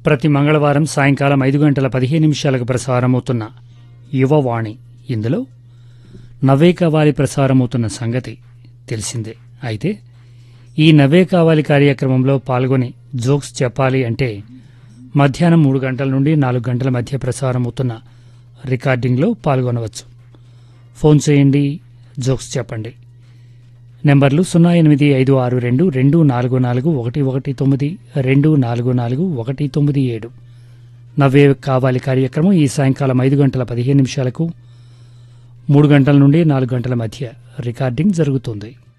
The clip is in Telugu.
ప్రతి మంగళవారం సాయంకాలం ఐదు గంటల పదిహేను నిమిషాలకు ప్రసారమవుతున్న యువవాణి ఇందులో నవ్వే కావాలి ప్రసారమవుతున్న సంగతి తెలిసిందే అయితే ఈ నవ్వే కావాలి కార్యక్రమంలో పాల్గొని జోక్స్ చెప్పాలి అంటే మధ్యాహ్నం మూడు గంటల నుండి నాలుగు గంటల మధ్య ప్రసారమవుతున్న రికార్డింగ్లో పాల్గొనవచ్చు ఫోన్ చేయండి జోక్స్ చెప్పండి నెంబర్లు సున్నా ఎనిమిది ఐదు ఆరు రెండు రెండు నాలుగు నాలుగు ఒకటి ఒకటి తొమ్మిది రెండు నాలుగు నాలుగు ఒకటి తొమ్మిది ఏడు నవ్వే కావాలి కార్యక్రమం ఈ సాయంకాలం ఐదు గంటల పదిహేను నిమిషాలకు మూడు గంటల నుండి నాలుగు గంటల మధ్య రికార్డింగ్ జరుగుతుంది